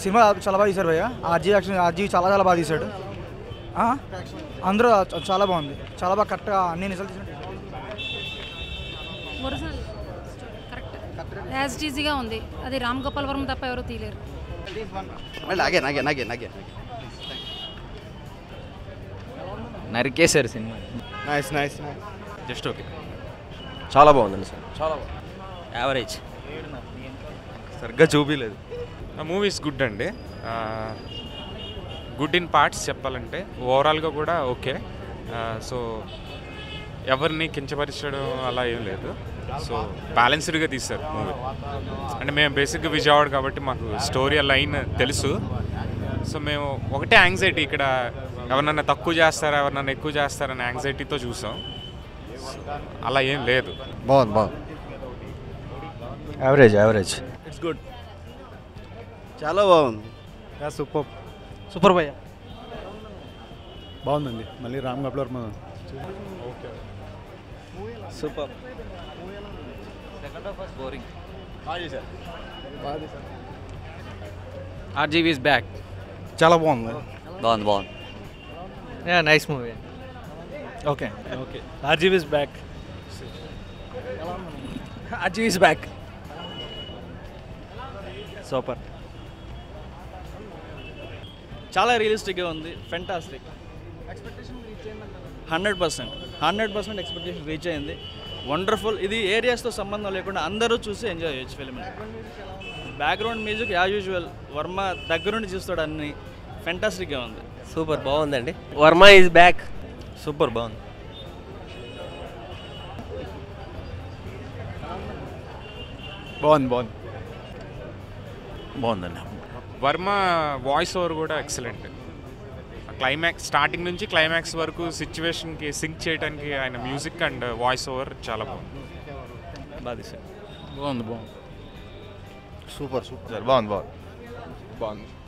Cinema చాలా బాగా తీశాడు భయ్య ఆర్జీ యాక్షన్ ఆర్జీ చాలా చాలా బాగా తీశాడు ఆ? అందరూ చ- చాలా బాగుంది చాలా బాగా కరెక్ట్గా అన్ని నిజాలు తీసినట్టు ఒరిజినల్ కరెక్ట్ యాజ్ ఈజీగా ఉంది అది రామ్ గోపాల్ వర్మ తప్ప ఎవరు తీయలేరు మళ్ళీ అగేన్ అగేన్ అగేన్ అగేన్ నరికేశారు cinema nice nice nice just okay చాలా బాగుందండి సార్ చాలా యావరేజ్ సరిగ్గా చూపించలేదు మూవీ ఇస్ గుడ్ అండి గుడ్ ఇన్ పార్ట్స్ చెప్పాలంటే ఓవరాల్గా కూడా ఓకే సో ఎవరిని కించపరచడం అలా ఏం లేదు సో బ్యాలెన్స్డ్గా తీస్తారు మూవీ అంటే మేము బేసిక్గా విజయవాడ కాబట్టి మాకు స్టోరీ లైన్ తెలుసు సో మేము ఒకటే యాంగ్జైటీ ఇక్కడ ఎవరినన్నా తక్కువ చేస్తారా ఎవరినన్నా ఎక్కువ చేస్తారని యాంగ్జైటీతో చూసాం So, అలా ఏం లేదు బాగుంది బాగుంది యావరేజ్ యావరేజ్ ఇట్స్ గుడ్ చాలా బాగుంది సూపర్ సూపర్ భయ్య బాగుందండి మళ్ళీ Ram Gopal Varma super boring RGV is back చాలా బాగుంది బాగుంది బాగుంది nice movie okay okay RGV is back RG is back super చాలా రియలిస్టిక్గా ఉంది fantastic hundred percent hundred percent expectation reach అయింది వండర్ఫుల్ ఇది ఏరియాస్తో సంబంధం లేకుండా అందరూ చూసి ఎంజాయ్ చేయొచ్చు film background music as usual Varma దగ్గరుండి చూస్తాడు అన్ని ఫెంటాస్టిక్గా ఉంది సూపర్ బాగుందండి వర్మ ఈజ్ బ్యాక్ సూపర్ బాగుంది బాగుంది బాగుంది బాగుందండి వర్మ వాయిస్ ఓవర్ కూడా ఎక్సలెంట్ క్లైమాక్స్ స్టార్టింగ్ నుంచి క్లైమాక్స్ వరకు సిచ్యువేషన్కి సింక్ చేయడానికి ఆయన మ్యూజిక్ అండ్ వాయిస్ ఓవర్ చాలా బాగుంది బాగా తీసాడు బాగుంది బాగుంది సూపర్ సూపర్ సార్ బాగుంది బాగుంది బాగుంది